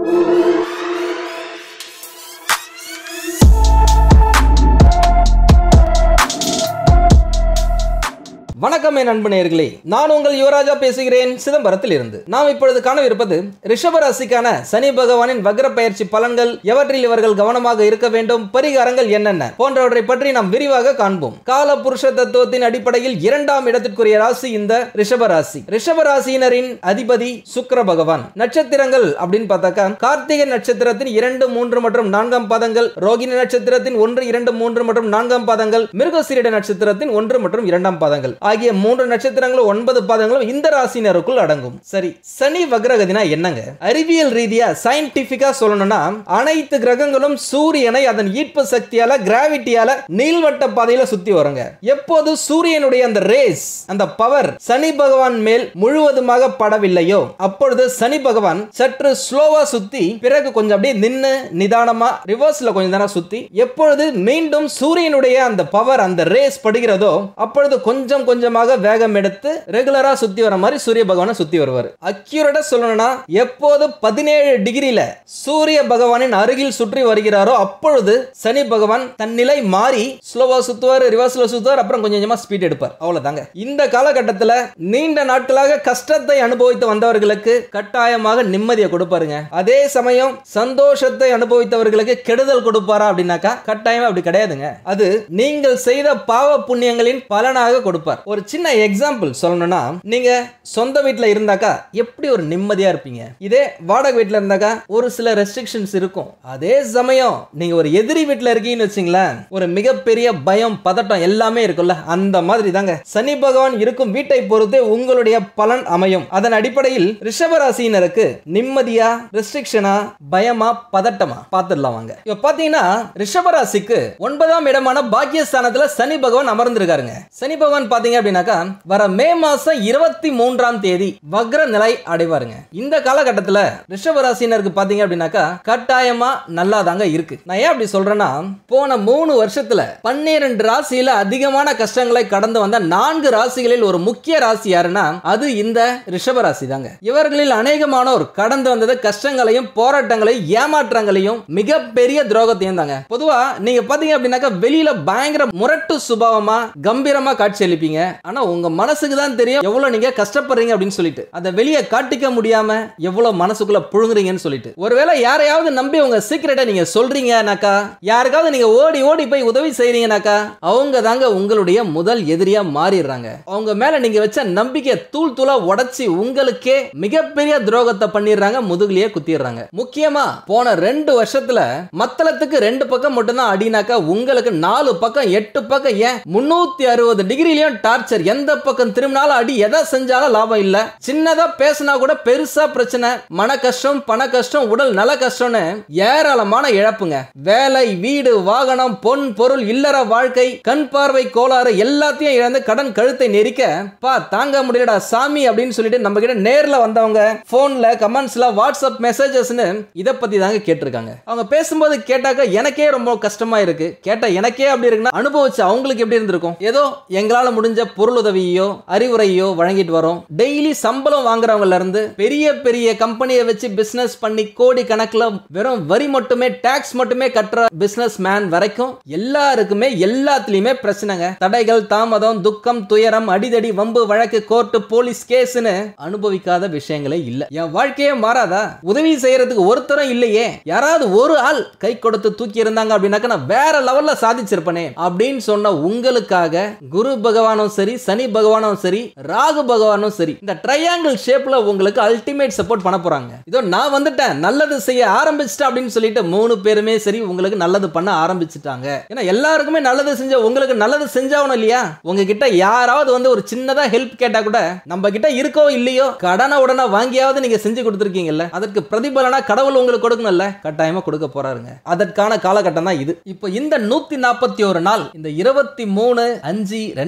வணக்கம் என் அன்பு நேயர்களே நான் உங்கள் யுவராஜா பேசுகிறேன் சிதம்பரத்தில் இருந்து நாம் இப்பொழுது காணவிருப்பது ரிஷப ராசிக்கான சனி பகவானின் வக்ர பயிற்சி பலன்கள் எவற்றில் இவர்கள் கவனமாக இருக்க வேண்டும் பரிகாரங்கள் என்னென்ன போன்றவற்றை பற்றி நாம் விரிவாக காண்போம் கால புருஷ தத்துவத்தின் அடிப்படையில் இரண்டாம் இடத்திற்குரிய ராசி இந்த ரிஷப ராசி ரிஷப ராசியினரின் அதிபதி சுக்கிர பகவான் நட்சத்திரங்கள் அப்படின்னு பார்த்தாக்கா கார்த்திகை நட்சத்திரத்தின் இரண்டு மூன்று மற்றும் நான்காம் பாதங்கள் ரோகிணி நட்சத்திரத்தின் ஒன்று இரண்டு மூன்று மற்றும் நான்காம் பாதங்கள் மிருகசீரிட நட்சத்திரத்தின் ஒன்று மற்றும் இரண்டாம் பாதங்கள் ஆகிய மூன்று நட்சத்திரங்களும் ஒன்பது பாதங்களும் இந்த ராசினருக்குள் அடங்கும் சரி சனி வக்ரகதினா என்னங்க அறிவியல் ரீதியா சயின்டிபிக்கா சொல்லணும்னா அனைத்து கிரகங்களும் சூரியனை அதன் ஈர்ப்பு சக்தியால கிராவிட்டியால நீள்வட்ட பாதையில சுத்தி வருங்க எப்போது சூரியனுடைய அந்த ரேஸ் அந்த பவர் சனி பகவான் மேல் முழுவதுமாக படவில்லையோ அப்பொழுது சனி பகவான் சற்று ஸ்லோவா சுத்தி பிறகு கொஞ்சம் அப்படியே நின்னு நிதானமா ரிவர்ஸ்ல கொஞ்சம் நேரம் சுத்தி எப்பொழுது மீண்டும் சூரியனுடைய அந்த பவர் அந்த ரேஸ் படுகிறதோ அப்பொழுது கொஞ்சம் கொஞ்சமாக வேகம் எடுத்து ரெகுலரா சுத்தி வர மாதிரி சூரிய பகவானை சுத்தி வருவார் அக்யூரேட்டா சொல்லணும்னா எப்போது பதினேழு டிகிரியில சூரிய பகவானின் அருகில் சுற்றி வருகிறாரோ அப்பொழுது சனி பகவான் தன் நிலை மாறி ஸ்லோவா சுத்துவார் ரிவர்ஸ்ல சுத்துவார் அப்புறம் கொஞ்சம் கொஞ்சமா ஸ்பீட் எடுப்பார் அவ்வளவுதாங்க இந்த காலகட்டத்தில் நீண்ட நாட்களாக கஷ்டத்தை அனுபவித்து வந்தவர்களுக்கு கட்டாயமாக நிம்மதியை கொடுப்பாருங்க அதே சமயம் சந்தோஷத்தை அனுபவித்தவர்களுக்கு கெடுதல் கொடுப்பாரா அப்படின்னாக்கா கட்டாயமா அப்படி கிடையாதுங்க அது நீங்கள் செய்த பாவ புண்ணியங்களின் பலனாக கொடுப்பார் ஒரு சின்ன எக்ஸாம்பிள் சொல்லணும்னா நீங்க சொந்த வீட்டில் இருந்தாக்கா எப்படி ஒரு நிம்மதியா இருப்பீங்க இதே வாடகை வீட்டில் இருந்தாக்கா ஒரு சில ரெஸ்ட்ரிக்ஷன்ஸ் இருக்கும் அதே சமயம் நீங்க ஒரு எதிரி வீட்டில் இருக்கீங்கன்னு வச்சுங்களேன் ஒரு மிகப்பெரிய பயம் பதட்டம் எல்லாமே இருக்கும்ல அந்த மாதிரி தாங்க சனி பகவான் இருக்கும் வீட்டை பொறுத்தே உங்களுடைய பலன் அமையும் அதன் அடிப்படையில் ரிஷப ராசியினருக்கு நிம்மதியா ரெஸ்ட்ரிக்ஷனா பயமா பதட்டமா பார்த்துடலாம் வாங்க இப்ப பாத்தீங்கன்னா ரிஷப ராசிக்கு ஒன்பதாம் இடமான பாக்கியஸ்தானத்துல சனி பகவான் அமர்ந்திருக்காருங்க சனி பகவான் பாத்தீங்க அப்படின்னாக்கா வர மே மாசம் இருபத்தி மூன்றாம் தேதி வக்ர நிலை அடைவாருங்க இந்த காலகட்டத்துல ரிஷப ராசினருக்கு பாத்தீங்க அப்படின்னாக்கா கட்டாயமா நல்லா தாங்க இருக்கு நான் ஏன் அப்படி சொல்றேன்னா போன மூணு வருஷத்துல பன்னிரண்டு ராசியில அதிகமான கஷ்டங்களை கடந்து வந்த நான்கு ராசிகளில் ஒரு முக்கிய ராசி யாருன்னா அது இந்த ரிஷப ராசி தாங்க இவர்களில் அநேகமானோர் கடந்து வந்தது கஷ்டங்களையும் போராட்டங்களையும் ஏமாற்றங்களையும் மிகப்பெரிய துரோகத்தையும் தாங்க பொதுவா நீங்க பாத்தீங்க அப்படின்னாக்கா வெளியில பயங்கர முரட்டு சுபாவமா கம்பீரமா காட்சி அளிப்பீங்க ஆனா உங்க மனசுக்கு தான் தெரியும் எவ்வளவு நீங்க கஷ்டப்படுறீங்க அப்படின்னு சொல்லிட்டு அதை வெளியே காட்டிக்க முடியாம எவ்வளவு மனசுக்குள்ள புழுங்குறீங்கன்னு சொல்லிட்டு ஒருவேளை யாரையாவது நம்பி உங்க சீக்கிரட்டை நீங்க சொல்றீங்கனாக்கா யாருக்காவது நீங்க ஓடி ஓடி போய் உதவி செய்றீங்கனாக்கா அவங்க தாங்க உங்களுடைய முதல் எதிரியா மாறிடுறாங்க அவங்க மேல நீங்க வச்ச நம்பிக்கையை தூள் தூளா உடைச்சி உங்களுக்கே மிகப்பெரிய துரோகத்தை பண்ணிடுறாங்க முதுகுலயே குத்திடுறாங்க முக்கியமா போன ரெண்டு வருஷத்துல மத்தளத்துக்கு ரெண்டு பக்கம் மட்டும்தான் அடினாக்கா உங்களுக்கு நாலு பக்கம் எட்டு பக்கம் ஏன் முன்னூத்தி அறுபது டிகிரிலயும் டார்ச்சர் எந்த பக்கம் திரும்பினாலும் அடி எதை செஞ்சாலும் லாபம் இல்ல சின்னதா பேசினா கூட பெருசா பிரச்சனை மன கஷ்டம் பண கஷ்டம் உடல் நல கஷ்டம்னு ஏராளமான இழப்புங்க வேலை வீடு வாகனம் பொன் பொருள் இல்லற வாழ்க்கை கண் பார்வை கோளாறு எல்லாத்தையும் இழந்து கடன் கழுத்தை நெரிக்க பா தாங்க முடியலடா சாமி அப்படின்னு சொல்லிட்டு நம்ம கிட்ட நேர்ல வந்தவங்க போன்ல கமெண்ட்ஸ்ல வாட்ஸ்அப் மெசேஜஸ்னு இத பத்தி தாங்க கேட்டிருக்காங்க அவங்க பேசும்போது கேட்டாக்க எனக்கே ரொம்ப கஷ்டமா இருக்கு கேட்டா எனக்கே அப்படி இருக்குன்னா அனுபவிச்சு அவங்களுக்கு எப்படி இருந்திருக்கும் ஏதோ எங்களால முடிஞ்ச பொருள் உதவியோ அறிவுரையோ வழங்கிட்டு வரோம் டெய்லி சம்பளம் வாங்குறவங்கல இருந்து பெரிய பெரிய கம்பெனியை வச்சு பிசினஸ் பண்ணி கோடி கணக்குல வெறும் வரி மட்டுமே டாக்ஸ் மட்டுமே கட்டுற பிசினஸ் மேன் வரைக்கும் எல்லாருக்குமே எல்லாத்துலயுமே பிரச்சனைங்க தடைகள் தாமதம் துக்கம் துயரம் அடிதடி வம்பு வழக்கு கோர்ட்டு போலீஸ் கேஸ்னு அனுபவிக்காத விஷயங்களே இல்ல என் வாழ்க்கையே மாறாதா உதவி செய்யறதுக்கு ஒருத்தரும் இல்லையே யாராவது ஒரு ஆள் கை கொடுத்து தூக்கி இருந்தாங்க அப்படின்னாக்க நான் வேற லெவல்ல சாதிச்சிருப்பனே அப்படின்னு சொன்ன உங்களுக்காக குரு பகவானும் சரி சனி பகவானும் சரி ராகு பகவானும் சரி இந்த ட்ரையாங்கிள் ஷேப்ல உங்களுக்கு அல்டிமேட் சப்போர்ட் பண்ண போறாங்க இதோ நான் வந்துட்டேன் நல்லது செய்ய ஆரம்பிச்சிட்டேன் அப்படின்னு சொல்லிட்டு மூணு பேருமே சரி உங்களுக்கு நல்லது பண்ண ஆரம்பிச்சிட்டாங்க ஏன்னா எல்லாருக்குமே நல்லது செஞ்ச உங்களுக்கு நல்லது செஞ்சாகணும் இல்லையா உங்ககிட்ட யாராவது வந்து ஒரு சின்னதா ஹெல்ப் கேட்டா கூட நம்ம கிட்ட இருக்கோ இல்லையோ கடனை உடனே வாங்கியாவது நீங்க செஞ்சு கொடுத்துருக்கீங்கல்ல அதற்கு பிரதிபலனா கடவுள் உங்களுக்கு கொடுக்கணும்ல கட்டாயமா கொடுக்க போறாருங்க அதற்கான காலகட்டம் தான் இது இப்போ இந்த நூத்தி நாற்பத்தி ஒரு நாள் இந்த இருபத்தி மூணு அஞ்சு ரெண்டாயிரத்தி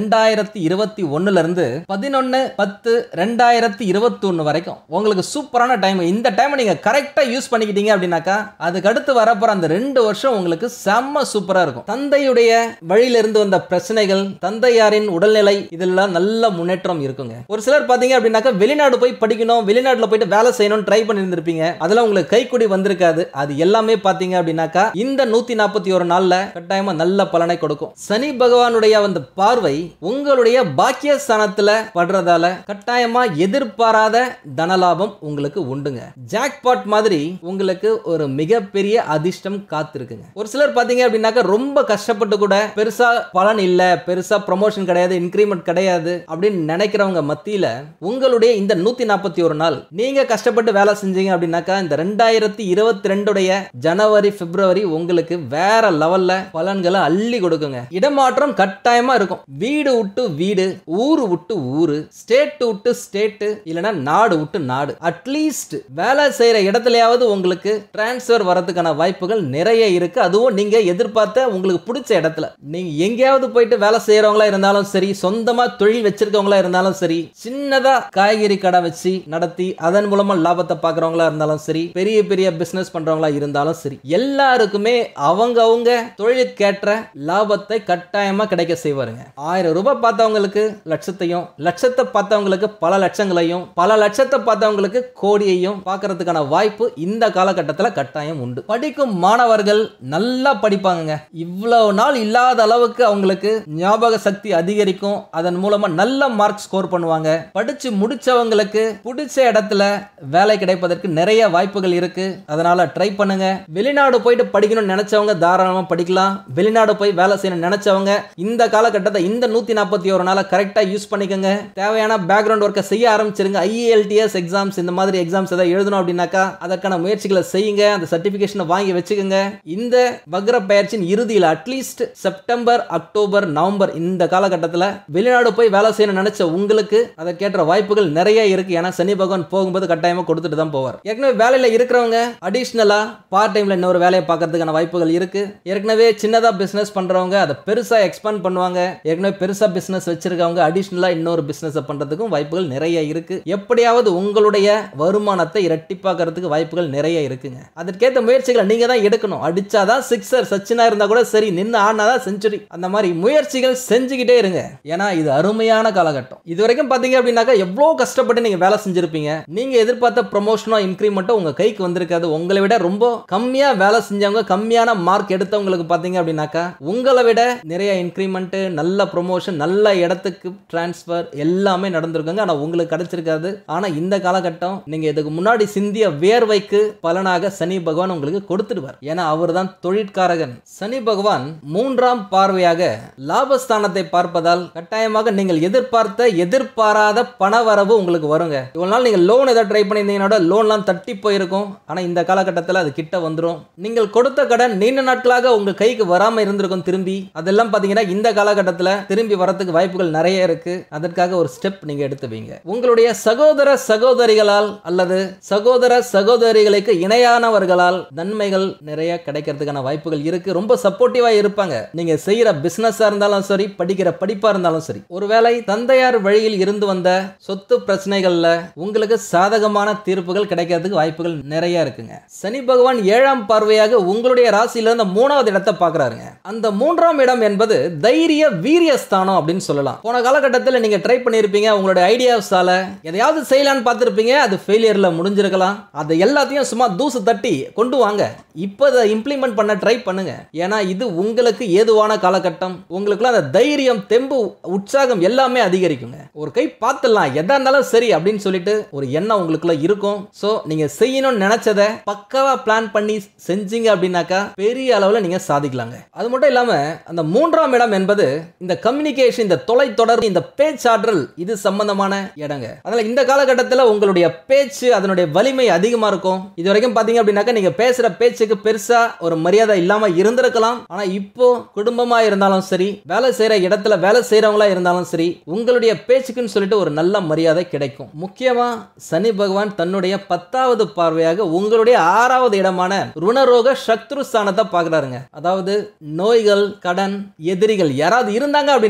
ரெண்டாயிரத்தி இருபத்தி ஒண்ணுல இருந்து பதினொன்னு பத்து ரெண்டாயிரத்தி இருபத்தி ஒண்ணு வரைக்கும் உங்களுக்கு சூப்பரான டைம் இந்த டைம் நீங்க கரெக்டா யூஸ் பண்ணிக்கிட்டீங்க அப்படின்னாக்கா அதுக்கு அடுத்து வரப்போற அந்த ரெண்டு வருஷம் உங்களுக்கு செம்ம சூப்பரா இருக்கும் தந்தையுடைய வழியில இருந்து வந்த பிரச்சனைகள் தந்தையாரின் உடல்நிலை இதெல்லாம் நல்ல முன்னேற்றம் இருக்குங்க ஒரு சிலர் பாத்தீங்க அப்படின்னாக்கா வெளிநாடு போய் படிக்கணும் வெளிநாட்டுல போயிட்டு வேலை செய்யணும் ட்ரை பண்ணியிருந்திருப்பீங்க அதெல்லாம் உங்களுக்கு கைக்குடி வந்திருக்காது அது எல்லாமே பாத்தீங்க அப்படின்னாக்கா இந்த நூத்தி நாற்பத்தி ஒரு நாள்ல கட்டாயமா நல்ல பலனை கொடுக்கும் சனி பகவானுடைய அந்த பார்வை உங்களுடைய பாக்கியஸ்தானத்துல படுறதால கட்டாயமா எதிர்பாராத தனலாபம் உங்களுக்கு உண்டுங்க ஜாக்பாட் மாதிரி உங்களுக்கு ஒரு மிகப்பெரிய அதிர்ஷ்டம் காத்திருக்குங்க ஒரு சிலர் பாத்தீங்க அப்படின்னாக்கா ரொம்ப கஷ்டப்பட்டு கூட பெருசா பலன் இல்ல பெருசா ப்ரமோஷன் கிடையாது இன்க்ரிமெண்ட் கிடையாது அப்படின்னு நினைக்கிறவங்க மத்தியில உங்களுடைய இந்த நூத்தி நாற்பத்தி ஒரு நாள் நீங்க கஷ்டப்பட்டு வேலை செஞ்சீங்க அப்படின்னாக்கா இந்த ரெண்டாயிரத்தி இருபத்தி ரெண்டுடைய ஜனவரி பிப்ரவரி உங்களுக்கு வேற லெவல்ல பலன்களை அள்ளி கொடுக்குங்க இடமாற்றம் கட்டாயமா இருக்கும் வீடு விட்டு வீடு ஊரு விட்டு ஊரு ஸ்டேட் விட்டு ஸ்டேட் இல்லைன்னா நாடு விட்டு நாடு அட்லீஸ்ட் வேலை செய்யற இடத்துலயாவது உங்களுக்கு டிரான்ஸ்ஃபர் வரதுக்கான வாய்ப்புகள் நிறைய இருக்கு அதுவும் நீங்க எதிர்பார்த்த உங்களுக்கு பிடிச்ச இடத்துல நீங்க எங்கேயாவது போயிட்டு வேலை செய்யறவங்களா இருந்தாலும் சரி சொந்தமா தொழில் வச்சிருக்கவங்களா இருந்தாலும் சரி சின்னதா காய்கறி கடை வச்சு நடத்தி அதன் மூலமா லாபத்தை பார்க்கறவங்களா இருந்தாலும் சரி பெரிய பெரிய பிசினஸ் பண்றவங்களா இருந்தாலும் சரி எல்லாருக்குமே அவங்க அவங்க தொழிலுக்கேற்ற லாபத்தை கட்டாயமா கிடைக்க செய்வாருங்க ஆயிரம் ரூபாய் பார்த்தவங்களுக்கு லட்சத்தையும் லட்சத்தை பார்த்தவங்களுக்கு பல லட்சங்களையும் பல லட்சத்தை பார்த்தவங்களுக்கு கோடியையும் பார்க்கறதுக்கான வாய்ப்பு இந்த காலகட்டத்தில் கட்டாயம் உண்டு படிக்கும் மாணவர்கள் நல்லா படிப்பாங்க இவ்வளவு நாள் இல்லாத அளவுக்கு அவங்களுக்கு ஞாபக சக்தி அதிகரிக்கும் அதன் மூலமா நல்ல மார்க் ஸ்கோர் பண்ணுவாங்க படிச்சு முடிச்சவங்களுக்கு பிடிச்ச இடத்துல வேலை கிடைப்பதற்கு நிறைய வாய்ப்புகள் இருக்கு அதனால ட்ரை பண்ணுங்க வெளிநாடு போயிட்டு படிக்கணும்னு நினைச்சவங்க தாராளமா படிக்கலாம் வெளிநாடு போய் வேலை செய்யணும்னு நினைச்சவங்க இந்த காலகட்டத்தை இந்த நூத்தி நாற்பத்தி ஒரு நாளை கரெக்டா யூஸ் பண்ணிக்கோங்க தேவையான பேக்ரவுண்ட் ஒர்க்கை செய்ய ஆரம்பிச்சிருங்க ஐஏஎல்டிஎஸ் எக்ஸாம்ஸ் இந்த மாதிரி எக்ஸாம்ஸ் ஏதாவது எழுதணும் அப்படின்னாக்கா அதற்கான முயற்சிகளை செய்யுங்க அந்த சர்டிபிகேஷனை வாங்கி வச்சுக்கோங்க இந்த வக்ர பயிற்சியின் இறுதியில் அட்லீஸ்ட் செப்டம்பர் அக்டோபர் நவம்பர் இந்த காலகட்டத்தில் வெளிநாடு போய் வேலை செய்யணும்னு நினைச்ச உங்களுக்கு அதற்கேற்ற வாய்ப்புகள் நிறைய இருக்கு ஏன்னா சனி பகவான் போகும்போது கட்டாயமா கொடுத்துட்டு தான் போவார் ஏற்கனவே வேலையில இருக்கிறவங்க அடிஷ்னலா பார்ட் டைம்ல இன்னொரு வேலையை பார்க்கறதுக்கான வாய்ப்புகள் இருக்கு ஏற்கனவே சின்னதா பிசினஸ் பண்றவங்க அதை பெருசா எக்ஸ்பாண்ட் பண்ணுவாங்க ஏற்கனவே பெருசா பிசினஸ் வச்சிருக்கவங்க அடிஷ்னலா இன்னொரு பிசினஸ் பண்றதுக்கும் வாய்ப்புகள் நிறைய இருக்கு எப்படியாவது உங்களுடைய வருமானத்தை இரட்டிப்பாக்கிறதுக்கு வாய்ப்புகள் நிறைய இருக்குங்க அதற்கேற்ற முயற்சிகளை நீங்க தான் எடுக்கணும் அடிச்சாதான் சிக்ஸர் சச்சினா இருந்தா கூட சரி நின்று ஆடினாதான் செஞ்சுரி அந்த மாதிரி முயற்சிகள் செஞ்சுக்கிட்டே இருங்க ஏன்னா இது அருமையான காலகட்டம் இது வரைக்கும் பாத்தீங்க அப்படின்னாக்கா எவ்வளோ கஷ்டப்பட்டு நீங்க வேலை செஞ்சிருப்பீங்க நீங்க எதிர்பார்த்த ப்ரொமோஷனோ இன்க்ரிமெண்ட்டோ உங்க கைக்கு வந்திருக்காது உங்களை விட ரொம்ப கம்மியா வேலை செஞ்சவங்க கம்மியான மார்க் எடுத்தவங்களுக்கு பாத்தீங்க அப்படின்னாக்கா உங்களை விட நிறைய இன்க்ரிமெண்ட் நல்ல ப்ரொமோஷன் நல்ல இடத்துக்கு டிரான்ஸ்ஃபர் எல்லாமே நடந்திருக்குங்க ஆனா உங்களுக்கு கிடைச்சிருக்காது ஆனா இந்த காலகட்டம் நீங்க இதுக்கு முன்னாடி சிந்திய வேர்வைக்கு பலனாக சனி பகவான் உங்களுக்கு கொடுத்துடுவார் ஏன்னா அவர் தான் தொழிற்காரகன் சனி பகவான் மூன்றாம் பார்வையாக லாபஸ்தானத்தை பார்ப்பதால் கட்டாயமாக நீங்கள் எதிர்பார்த்த எதிர்பாராத பணவரவு உங்களுக்கு வருங்க இவ்வளவு நாள் நீங்கள் லோன் ஏதாவது ட்ரை பண்ணியிருந்தீங்கன்னா லோன்லாம் தட்டி போயிருக்கும் ஆனால் இந்த காலகட்டத்தில் அது கிட்ட வந்துடும் நீங்கள் கொடுத்த கடன் நீண்ட நாட்களாக உங்க கைக்கு வராம இருந்திருக்கும் திரும்பி அதெல்லாம் பார்த்தீங்கன்னா இந்த காலகட்டத்தில் திரும்பி வரதுக்கு வாய்ப்புகள் நிறைய இருக்கு அதற்காக ஒரு ஸ்டெப் நீங்க எடுத்து வைங்க உங்களுடைய சகோதர சகோதரிகளால் அல்லது சகோதர சகோதரிகளுக்கு இணையானவர்களால் நன்மைகள் நிறைய கிடைக்கிறதுக்கான வாய்ப்புகள் இருக்கு ரொம்ப சப்போர்ட்டிவா இருப்பாங்க நீங்க செய்யற பிசினஸா இருந்தாலும் சரி படிக்கிற படிப்பா இருந்தாலும் சரி ஒருவேளை தந்தையார் வழியில் இருந்து வந்த சொத்து பிரச்சனைகள்ல உங்களுக்கு சாதகமான தீர்ப்புகள் கிடைக்கிறதுக்கு வாய்ப்புகள் நிறைய இருக்குங்க சனி பகவான் ஏழாம் பார்வையாக உங்களுடைய ராசியில இருந்த மூணாவது இடத்தை பார்க்கறாருங்க அந்த மூன்றாம் இடம் என்பது தைரிய வீரிய ஸ்தானம் அப்படின்னு சொல்லலாம் போன காலகட்டத்தில் நீங்க ட்ரை பண்ணியிருப்பீங்க உங்களுடைய ஐடியாஸால எதையாவது செய்யலாம்னு பார்த்துருப்பீங்க அது ஃபெயிலியர்ல முடிஞ்சிருக்கலாம் அதை எல்லாத்தையும் சும்மா தூசு தட்டி கொண்டு வாங்க இப்போ அதை இம்ப்ளிமெண்ட் பண்ண ட்ரை பண்ணுங்க ஏன்னா இது உங்களுக்கு ஏதுவான காலகட்டம் உங்களுக்குள்ள அந்த தைரியம் தெம்பு உற்சாகம் எல்லாமே அதிகரிக்குங்க ஒரு கை பார்த்துடலாம் எதா இருந்தாலும் சரி அப்படின்னு சொல்லிட்டு ஒரு எண்ணம் உங்களுக்குள்ள இருக்கும் ஸோ நீங்க செய்யணும்னு நினைச்சதை பக்காவா பிளான் பண்ணி செஞ்சீங்க அப்படின்னாக்கா பெரிய அளவில் நீங்க சாதிக்கலாங்க அது மட்டும் இல்லாம அந்த மூன்றாம் இடம் என்பது இந்த கம்யூனிகேஷன் இந்த தொலைத்தொடர்பு இந்த பேச்சாற்றல் இது சம்பந்தமான இடங்க அதனால இந்த காலகட்டத்தில் உங்களுடைய பேச்சு அதனுடைய வலிமை அதிகமா இருக்கும் இது வரைக்கும் பாத்தீங்க அப்படின்னாக்கா நீங்க பேசுற பேச்சுக்கு பெருசா ஒரு மரியாதை இல்லாம இருந்திருக்கலாம் ஆனா இப்போ குடும்பமா இருந்தாலும் சரி வேலை செய்யற இடத்துல வேலை செய்யறவங்களா இருந்தாலும் சரி உங்களுடைய பேச்சுக்குன்னு சொல்லிட்டு ஒரு நல்ல மரியாதை கிடைக்கும் முக்கியமா சனி பகவான் தன்னுடைய பத்தாவது பார்வையாக உங்களுடைய ஆறாவது இடமான ருணரோக சத்ரு ஸ்தானத்தை பார்க்கறாருங்க அதாவது நோய்கள் கடன் எதிரிகள் யாராவது இருந்தாங்க அப்படின்னாக்க எல்லாமே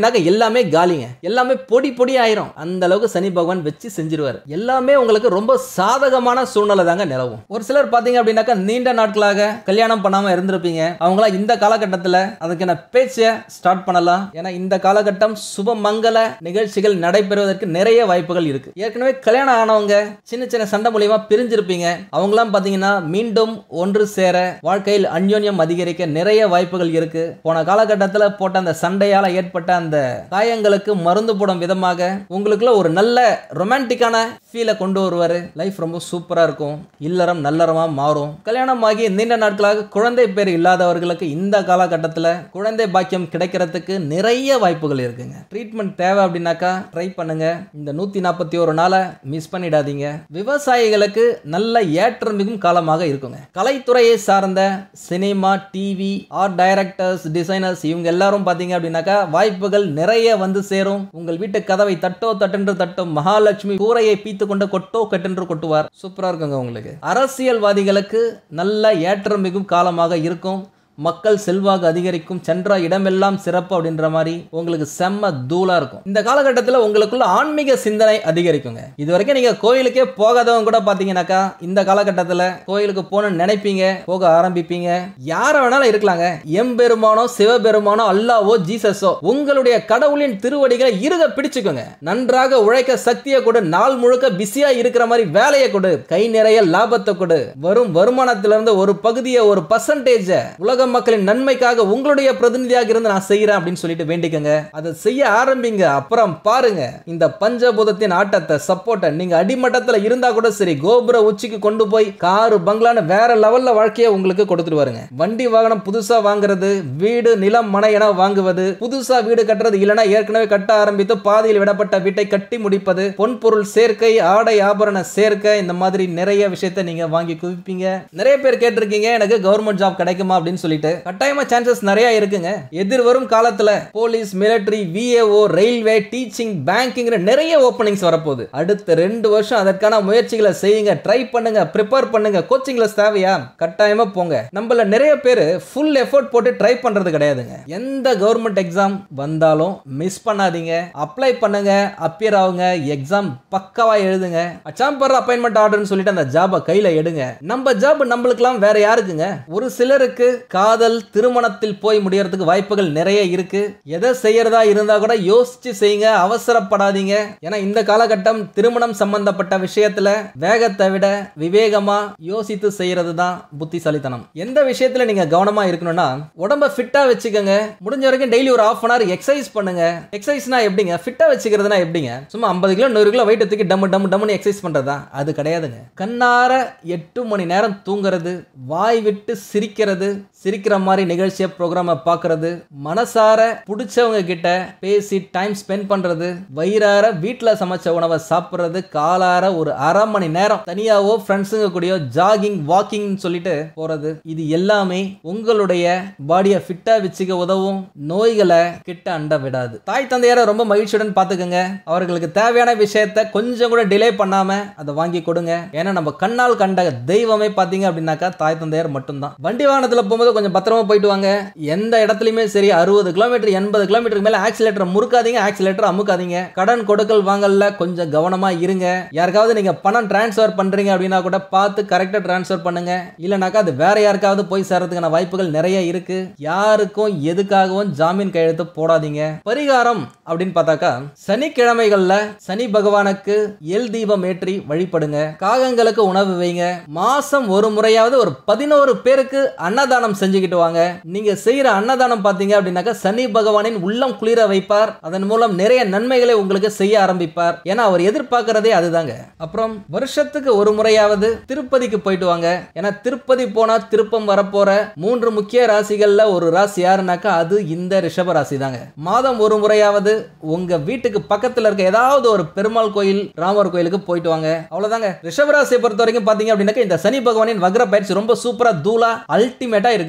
எல்லாமே காலிங்க எல்லாமே பொடி பொடி ஆயிரும் அந்த அளவுக்கு சனி பகவான் வச்சு செஞ்சிருவார் எல்லாமே உங்களுக்கு ரொம்ப சாதகமான சூழ்நிலை தாங்க நிலவும் ஒரு சிலர் பாத்தீங்க அப்படின்னாக்கா நீண்ட நாட்களாக கல்யாணம் பண்ணாம இருந்திருப்பீங்க அவங்களாம் இந்த காலகட்டத்தில் அதுக்கான பேச்சை ஸ்டார்ட் பண்ணலாம் ஏன்னா இந்த காலகட்டம் சுப மங்கள நிகழ்ச்சிகள் நடைபெறுவதற்கு நிறைய வாய்ப்புகள் இருக்கு ஏற்கனவே கல்யாணம் ஆனவங்க சின்ன சின்ன சண்டை மூலியமா பிரிஞ்சிருப்பீங்க அவங்களாம் பாத்தீங்கன்னா மீண்டும் ஒன்று சேர வாழ்க்கையில் அந்யோன்யம் அதிகரிக்க நிறைய வாய்ப்புகள் இருக்கு போன காலகட்டத்தில் போட்ட அந்த சண்டையால ஏற்பட்ட அந்த காயங்களுக்கு மருந்து போடும் விதமாக உங்களுக்குள்ள ஒரு நல்ல ரொமான்டிக்கான ஃபீலை கொண்டு வருவாரு லைஃப் ரொம்ப சூப்பரா இருக்கும் இல்லறம் நல்லறமா மாறும் கல்யாணம் ஆகி நீண்ட நாட்களாக குழந்தை பேர் இல்லாதவர்களுக்கு இந்த காலகட்டத்தில் குழந்தை பாக்கியம் கிடைக்கிறதுக்கு நிறைய வாய்ப்புகள் இருக்குங்க ட்ரீட்மெண்ட் தேவை அப்படின்னாக்கா ட்ரை பண்ணுங்க இந்த நூத்தி நாற்பத்தி ஒரு நாளை மிஸ் பண்ணிடாதீங்க விவசாயிகளுக்கு நல்ல ஏற்றம் மிகும் காலமாக இருக்குங்க கலைத்துறையை சார்ந்த cinema TV art directors designers இவங்க எல்லாரும் பார்த்தீங்க அப்படின்னாக்கா வாய்ப்புகள் நிறைய வந்து சேரும் உங்கள் வீட்டு கதவை தட்டோ தட்டென்று தட்டும் மகாலட்சுமி கூரையை பீத்து கொண்டு கொட்டோ கட்டென்று கொட்டுவார் சூப்பரா இருக்குங்க உங்களுக்கு அரசியல்வாதிகளுக்கு நல்ல ஏற்றம் மிகும் காலமாக இருக்கும் மக்கள் செல்வாக்கு அதிகரிக்கும் சென்ற இடமெல்லாம் சிறப்பு அப்படின்ற மாதிரி உங்களுக்கு செம்ம தூளா இருக்கும் இந்த காலகட்டத்தில் உங்களுக்குள்ள ஆன்மீக சிந்தனை அதிகரிக்குங்க இது வரைக்கும் நீங்க கோயிலுக்கே போகாதவங்க கூட பாத்தீங்கன்னாக்கா இந்த காலகட்டத்தில் கோயிலுக்கு போகணும்னு நினைப்பீங்க போக ஆரம்பிப்பீங்க யார வேணாலும் இருக்கலாங்க எம்பெருமானோ சிவபெருமானோ அல்லாவோ ஜீசஸோ உங்களுடைய கடவுளின் திருவடிகளை இருக பிடிச்சுக்கோங்க நன்றாக உழைக்க சக்தியை கொடு நாள் முழுக்க பிஸியா இருக்கிற மாதிரி வேலையை கொடு கை நிறைய லாபத்தை கொடு வரும் வருமானத்திலிருந்து ஒரு பகுதியை ஒரு பர்சன்டேஜ் உலக மக்களின் நன்மைக்காக உங்களுடைய பிரதிநிதியாக இருந்து நான் செய்யறேன் அப்படின்னு சொல்லிட்டு வேண்டிக்கங்க அதை செய்ய ஆரம்பிங்க அப்புறம் பாருங்க இந்த பஞ்சபூதத்தின் ஆட்டத்தை சப்போர்ட்டை நீங்க அடிமட்டத்தில் இருந்தா கூட சரி கோபுர உச்சிக்கு கொண்டு போய் காரு பங்களான்னு வேற லெவல்ல வாழ்க்கையை உங்களுக்கு கொடுத்துட்டு வருங்க வண்டி வாகனம் புதுசா வாங்குறது வீடு நிலம் மனை என வாங்குவது புதுசா வீடு கட்டுறது இல்லைன்னா ஏற்கனவே கட்ட ஆரம்பித்து பாதியில் விடப்பட்ட வீட்டை கட்டி முடிப்பது பொன் பொருள் சேர்க்கை ஆடை ஆபரண சேர்க்கை இந்த மாதிரி நிறைய விஷயத்தை நீங்க வாங்கி குவிப்பீங்க நிறைய பேர் கேட்டிருக்கீங்க எனக்கு கவர்மெண்ட் ஜாப் கிடைக்குமா அப்படின்னு சொல்லிட்டு கட்டாயமா சான்சஸ் நிறைய இருக்குங்க எதிர்வரும் காலத்துல police military VAO railway teaching banking நிறைய ஓப்பனிங்ஸ் வரப்போகுது அடுத்த ரெண்டு வருஷம் அதற்கான முயற்சிகளை செய்யுங்க ட்ரை பண்ணுங்க ப்ரிப்பேர் பண்ணுங்க கோச்சிங் கிளாஸ் தேவையா கட்டாயமா போங்க நம்மள நிறைய பேர் ஃபுல் எஃபோர்ட் போட்டு ட்ரை பண்றது கிடையாதுங்க எந்த கவர்மெண்ட் எக்ஸாம் வந்தாலும் மிஸ் பண்ணாதீங்க அப்ளை பண்ணுங்க அப்பியர் ஆகுங்க எக்ஸாம் பக்காவா எழுதுங்க அச்சாம்பர் அப்பாயின்மெண்ட் ஆர்டர்னு சொல்லிட்டு அந்த ஜாபை கையில எடுங்க நம்ம ஜாப் நம்மளுக்கெல்லாம் வேற யாருக்குங்க ஒரு சிலருக்கு காதல் திருமணத்தில் போய் முடியறதுக்கு வாய்ப்புகள் நிறைய இருக்கு எதை செய்யறதா இருந்தா கூட யோசிச்சு செய்யுங்க அவசரப்படாதீங்க ஏன்னா இந்த காலகட்டம் திருமணம் சம்பந்தப்பட்ட விஷயத்துல வேகத்தை விட விவேகமா யோசித்து செய்யறது தான் புத்திசாலித்தனம் எந்த விஷயத்துல நீங்க கவனமா இருக்கணும்னா உடம்ப ஃபிட்டா வச்சுக்கோங்க முடிஞ்ச வரைக்கும் டெய்லி ஒரு ஆஃப் அன் ஹவர் எக்ஸசைஸ் பண்ணுங்க எக்ஸசைஸ்னா எப்படிங்க ஃபிட்டா வச்சுக்கிறதுனா எப்படிங்க சும்மா ஐம்பது கிலோ நூறு கிலோ வெயிட் தூக்கி டம்மு டம்மு டம்முன்னு எக்ஸசைஸ் பண்றதா அது கிடையாதுங்க கண்ணார எட்டு மணி நேரம் தூங்குறது வாய் விட்டு சிரிக்கிறது சிரிக்கிற மாதிரி நிகழ்ச்சியை ப்ரோக்ராமை பார்க்கறது மனசார பிடிச்சவங்க கிட்ட பேசி டைம் ஸ்பெண்ட் பண்றது வயிறார வீட்டில் சமைச்ச உணவை சாப்பிட்றது காலார ஒரு அரை மணி நேரம் தனியாவோ ஃப்ரெண்ட்ஸுங்க கூடயோ ஜாகிங் வாக்கிங் சொல்லிட்டு போறது இது எல்லாமே உங்களுடைய பாடியை ஃபிட்டா வச்சுக்க உதவும் நோய்களை கிட்ட அண்ட விடாது தாய் தந்தையார ரொம்ப மகிழ்ச்சியுடன் பார்த்துக்கோங்க அவர்களுக்கு தேவையான விஷயத்த கொஞ்சம் கூட டிலே பண்ணாம அதை வாங்கி கொடுங்க ஏன்னா நம்ம கண்ணால் கண்ட தெய்வமே பார்த்தீங்க அப்படின்னாக்கா தாய் தந்தையார் மட்டும்தான் வண்டி வாகனத்தில் போகும்போது கொஞ்சம் பத்திரமா போயிட்டு வாங்க எந்த இடத்துலையுமே சரி அறுபது கிலோமீட்டர் எண்பது கிலோமீட்டருக்கு மேலே ஆக்சிலேட்டர் முறுக்காதீங்க ஆக்சிலேட்டர் அமுக்காதீங்க கடன் கொடுக்கல் வாங்கல்ல கொஞ்சம் கவனமா இருங்க யாருக்காவது நீங்க பணம் டிரான்ஸ்ஃபர் பண்றீங்க அப்படின்னா கூட பார்த்து கரெக்டாக டிரான்ஸ்ஃபர் பண்ணுங்க இல்லைனாக்கா அது வேற யாருக்காவது போய் சேர்றதுக்கான வாய்ப்புகள் நிறைய இருக்கு யாருக்கும் எதுக்காகவும் ஜாமீன் கையெழுத்து போடாதீங்க பரிகாரம் அப்படின்னு பார்த்தாக்கா சனிக்கிழமைகள்ல சனி பகவானுக்கு எல் தீபம் ஏற்றி வழிபடுங்க காகங்களுக்கு உணவு வைங்க மாசம் ஒரு முறையாவது ஒரு பதினோரு பேருக்கு அன்னதானம் செஞ்சுக்கிட்டு வாங்க நீங்க செய்யற அன்னதானம் பார்த்தீங்க அப்படின்னாக்கா சனி பகவானின் உள்ளம் குளிர வைப்பார் அதன் மூலம் நிறைய நன்மைகளை உங்களுக்கு செய்ய ஆரம்பிப்பார் ஏன்னா அவர் எதிர்பார்க்கறதே அதுதாங்க அப்புறம் வருஷத்துக்கு ஒரு முறையாவது திருப்பதிக்கு போயிட்டு வாங்க ஏன்னா திருப்பதி போனா திருப்பம் வரப்போற மூன்று முக்கிய ராசிகள்ல ஒரு ராசி யாருனாக்கா அது இந்த ரிஷப ராசி தாங்க மாதம் ஒரு முறையாவது உங்க வீட்டுக்கு பக்கத்துல இருக்க ஏதாவது ஒரு பெருமாள் கோயில் ராமர் கோயிலுக்கு போயிட்டு வாங்க அவ்வளவுதாங்க ரிஷப ராசியை பொறுத்த வரைக்கும் பாத்தீங்க அப்படின்னாக்கா இந்த சனி பகவானின் வக்ர பயிற்சி ரொம்ப சூப்பரா தூளா அல்டிமேட்டா இருக்குங்க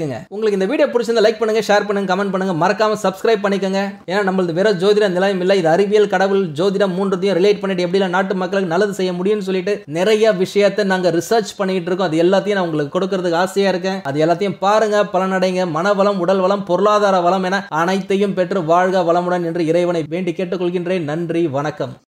பண்ணிக்கங்க உங்களுக்கு இந்த வீடியோ பிடிச்சிருந்தா லைக் பண்ணுங்க ஷேர் பண்ணுங்க கமெண்ட் பண்ணுங்க மறக்காம சப்ஸ்கிரைப் பண்ணிக்கங்க ஏன்னா நம்மளது வெறும் ஜோதிட நிலையம் இல்லை இது அறிவியல் கடவுள் ஜோதிடம் மூன்றத்தையும் ரிலேட் பண்ணிட்டு எப்படிலாம் நாட்டு மக்களுக்கு நல்லது செய்ய முடியும்னு சொல்லிட்டு நிறைய விஷயத்தை நாங்க ரிசர்ச் பண்ணிட்டு இருக்கோம் அது எல்லாத்தையும் நான் உங்களுக்கு கொடுக்கறதுக்கு ஆசையா இருக்கேன் அது எல்லாத்தையும் பாருங்க பலனடைங்க மனவளம் உடல் வளம் பொருளாதார வளம் என அனைத்தையும் பெற்று வாழ்க வளமுடன் என்று இறைவனை வேண்டி கேட்டுக்கொள்கின்றேன் நன்றி வணக்கம்